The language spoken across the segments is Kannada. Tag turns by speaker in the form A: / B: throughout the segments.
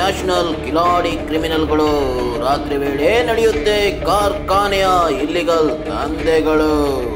A: ನ್ಯಾಷನಲ್ ಕಿಲಾಡಿ ಕ್ರಿಮಿನಲ್ಗಳು ರಾತ್ರಿ ವೇಳೆ ನಡೆಯುತ್ತೆ ಕಾರ್ಖಾನೆಯ ಇಲ್ಲಿಗಲ್ ದಂಧೆಗಳು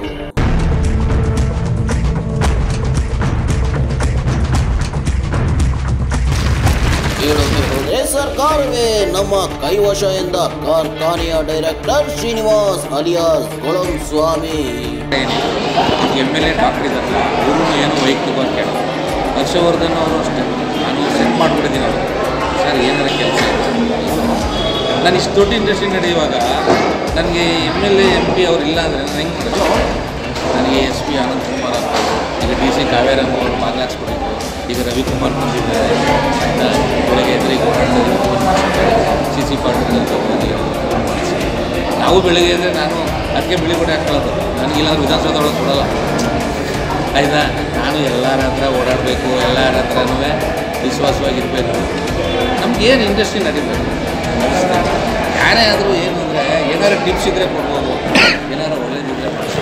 A: ಹೇಳೋಕೆ ಹೋದ್ರೆ ಸರ್ಕಾರವೇ ನಮ್ಮ ಕೈವಶ ಎಂದ ಕಾರ್ಖಾನೆಯ ಡೈರೆಕ್ಟರ್ ಶ್ರೀನಿವಾಸ್ ಅಲಿಯಾಸ್ ಗೊಳಂ Swamy
B: M L A doctor ಇದ್ದಾರಲ್ಲ ಅವರು ಏನು ವೈಯಕ್ತಿಕವಾಗಿ ಕೇಳೋದು ಹರ್ಷವರ್ಧನ್ ಅವರು ಅಷ್ಟೇ ನಾನು ಸೆಟ್ ಮಾಡಿಬಿಟ್ಟಿದ್ದೀನಿ ಅವರು ಸರ್ ಏನಾರ ಕೆಲಸ ನಾನು ಇಷ್ಟು ದೊಡ್ಡ ಇಂಡಸ್ಟ್ರಿ ನಡೆಯುವಾಗ ನನಗೆ M L A M P ಅವ್ರು ಇಲ್ಲ ಅಂದರೆ ನಾನು ಹೆಂಗೆ ಮಾಡೋದು? ನನಗೆ ಎಸ್ ಪಿ ಆನಂದ್ ಕುಮಾರ್ ಆಗ್ಬೋದು ಈಗ ಡಿ ಸಿ ಕಾವೇರಮ್ಮ ಅವರು ಬಾಗ್ಲಾಕ್ಸ್ಬಿಟ್ಟಿದ್ರು ಈಗ ರವಿಕುಮಾರ್ ಬಂದಿದ್ದಾರೆ ಆ, ಬೆಳಗ್ಗೆ ಎದ್ರೆ ಈಗ ಸಿ ಸಿ ಪಾಟೀಲ್ ಅಂತ ಹೋಗಿ ನಾವು ಬೆಳಗ್ಗೆ ಎದ್ರೆ ನಾನು ಅದಕ್ಕೆ ಬಿಳಿ ಬಟ್ಟೆ ಹಾಕೊಳ್ಳೋದು ನನಗಿಲ್ಲಾಂದ್ರೆ ವಿಧಾನಸೌಧ ಒಳಗೆ ಕೊಡೋಲ್ಲ ಆಯ್ತಾ ನಾನು ಎಲ್ಲರ ಹತ್ರ ಓಡಾಡಬೇಕು ಎಲ್ಲರ ಹತ್ರನೂ ವಿಶ್ವಾಸವಾಗಿರಬೇಕು ನಮ್ಗೆ ಏನು ಇಂಡಸ್ಟ್ರಿ ನಡೀಬೇಕು ಯಾರೇ ಆದರೂ ಏನು ಅಂದರೆ ಏನಾರು ಟಿಪ್ಸ್ ಇದ್ದರೆ ಕೊಡ್ಬೋದು ಏನಾರು ಒಳ್ಳೇದಿದ್ರೆ ಮಾಡಿಸ್ಬೋದು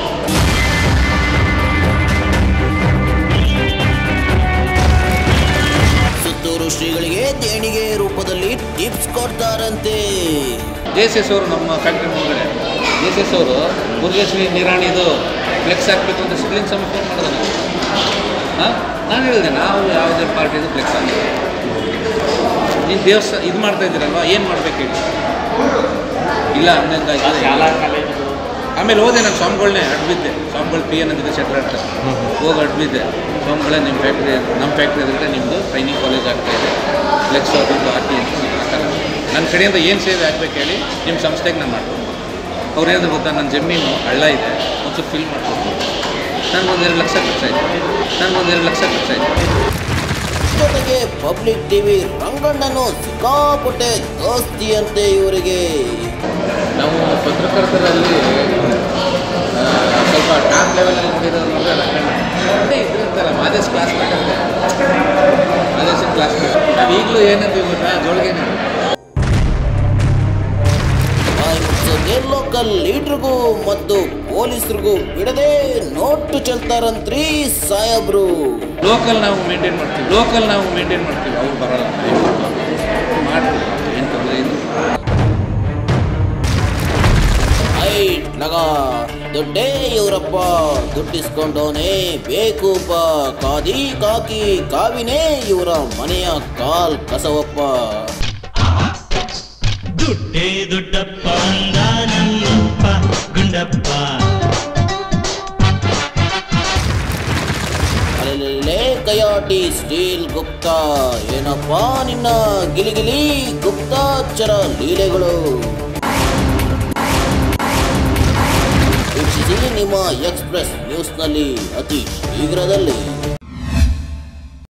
A: ಸುತ್ತೂರು ಶ್ರೀಗಳಿಗೆ ದೇಣಿಗೆ ರೂಪದಲ್ಲಿ ಟಿಪ್ಸ್ ಕೊಡ್ತಾರಂತೆ
B: ಜೆ ಎಸ್ ಎಸ್ ಅವರು ನಮ್ಮ ಫ್ಯಾಕ್ಟ್ರಿ ಮುಂದೆ ಜೆ ಎಸ್ ಎಸ್ ಅವರು ಮುರುಗೇಶ್ವರಿ ನಿರಾಣಿದು ಫ್ಲೆಕ್ಸ್ ಹಾಕಬೇಕು ಅಂತ ಸಿಗ್ಲಿಂಗ್ ಸ್ವಾಮಿ ಫೋನ್ ಮಾಡಿದೆ ನಾವು ಹಾಂ ನಾನು ಹೇಳಿದೆ ನಾವು ಯಾವುದೇ ಪಾರ್ಟಿದು ಫ್ಲೆಕ್ಸ್ ಹಾಕಿಲ್ಲ ನೀನು ದೇವಸ್ಥಾನ ಇದು ಮಾಡ್ತಾ ಇದ್ದೀರಲ್ವ ಏನು ಮಾಡ್ಬೇಕು ಹೇಳಿ ಇಲ್ಲ ಹಂಗಂಗಾಯ್ತು ಆಮೇಲೆ ಹೋದೆ ನಾನು ಸ್ವಾಮಿಗಳನ್ನೇ ಅಡ್ಬಿದ್ದೆ ಸ್ವಾಮಿಗಳು ಪಿ ಎನ್ ಅಂದಿದ್ದೆ ಶೆಟ್ರ್ ಹತ್ರ ಹೋಗಿ ಅಡ್ಬಿದ್ದೆ ಸ್ವಾಮಿಗಳೇ ನಿಮ್ಮ ಫ್ಯಾಕ್ಟ್ರಿ ನಮ್ಮ ಫ್ಯಾಕ್ಟ್ರಿ ಎದುರುಗಡೆ ನಿಮ್ಮದು ಟ್ರೈನಿಂಗ್ ಕಾಲೇಜ್ ಆಗ್ತಾ ಇದೆ ಫ್ಲೆಕ್ಸ್ ಅದೊಂದು ಹಾಕಿ ಅಂತ ಆ ಥರ ನನ್ನ ಕಡೆಯಿಂದ ಏನು ಸೇವೆ ಆಗಬೇಕು ಹೇಳಿ ನಿಮ್ಮ ಸಂಸ್ಥೆಗೆ ನಾನು ಮಾಡ್ತೀನಿ ಅವ್ರು ಏನಾದ್ರು ಗೊತ್ತಾ ನನ್ನ ಜಮೀನು ಹಳ್ಳ ಇದೆ ಒಂಚೂರು ಫಿಲ್ ಮಾಡ್ಕೊಡ್ತೀನಿ ನನಗೊಂದು ಎರಡು ಲಕ್ಷ ಖರ್ಚಾಯ್ತು ನನಗೊಂದು ಎರಡು ಲಕ್ಷ ಖರ್ಚಾಯ್ತು
A: ಜೊತೆಗೆ ಪಬ್ಲಿಕ್ ಟಿವಿ ರಂಗಣ್ಣನು ಸಿಕ್ಕಾಪಟ್ಟೆ ದೋಸ್ತಿ ಅಂತೆ ಇವರಿಗೆ
B: ನಾವು ಪತ್ರಕರ್ತರಲ್ಲಿ ಆ, ಸ್ವಲ್ಪ ಟಾಪ್ ಲೆವೆಲಲ್ಲಿ ನೋಡಿರೋದು ಅಂದರೆ ರಂಗಣ್ಣ ಇದ್ರಂತಲ್ಲ ಮಾದೇಶ್ ಕ್ಲಾಸ್ ಬೇಕಂತೆ ಮಾದೇಶನ್ ಕ್ಲಾಸ್ ನಾವು ಈಗಲೂ ಏನಂತೀವಿ ಗೊತ್ತಾ ಜೋಳಿಗೆನೆ
A: ಜೊತೆ ಲೋಕಲ್ ಲೀಡ್ರಿಗೂ ಮತ್ತು ಪೊಲೀಸರಿಗೂ ಬಿಡದೆ ನೋಟು ಚೆಲ್ತಾರಂತ್ರಿ ಸಾಯಬ್ರು
B: ಲೋಕಲ್ ನಾವು ಮೇಂಟೈನ್ ಮಾಡ್ತೀವಿ ಲೋಕಲ್ ನಾವು ಮೇಂಟೈನ್ ಮಾಡ್ತೀವಿ ಅವ್ರು ಬರಲ್ಲ ಮಾಡ್ತೀವಿ ಏನು ತೊಂದರೆ ಇಲ್ಲ
A: ಐಟ್ ಲಗ ದುಡ್ಡೇ ಇವರಪ್ಪ ದುಡ್ಡಿಸ್ಕೊಂಡವನೇ ಬೇಕೂಪ ಕಾದಿ ಕಾಕಿ ಕಾವಿನೇ ಇವರ ಮನೆಯ ಕಾಲ್ ಕಸವಪ್ಪ
C: ದುಡ್ಡೇ ದುಡ್ಡಪ್ಪ ಅಂದ ನಮ್ಮಪ್ಪ ಗುಂಡಪ್ಪ
A: ಅಲ್ಲೇ ಕಯಾಟಿ ಸ್ಟೀಲ್ ಗುಪ್ತಾ ಏನಪ್ಪ ನಿನ್ನ ಗಿಲಿಗಿಲಿ ಗುಪ್ತಾಚರ ಲೀಲೆಗಳು ವೀಕ್ಷಿಸಿ ನಿಮ್ಮ ಎಕ್ಸ್ಪ್ರೆಸ್ ನ್ಯೂಸ್ನಲ್ಲಿ ಅತಿ ಶೀಘ್ರದಲ್ಲಿ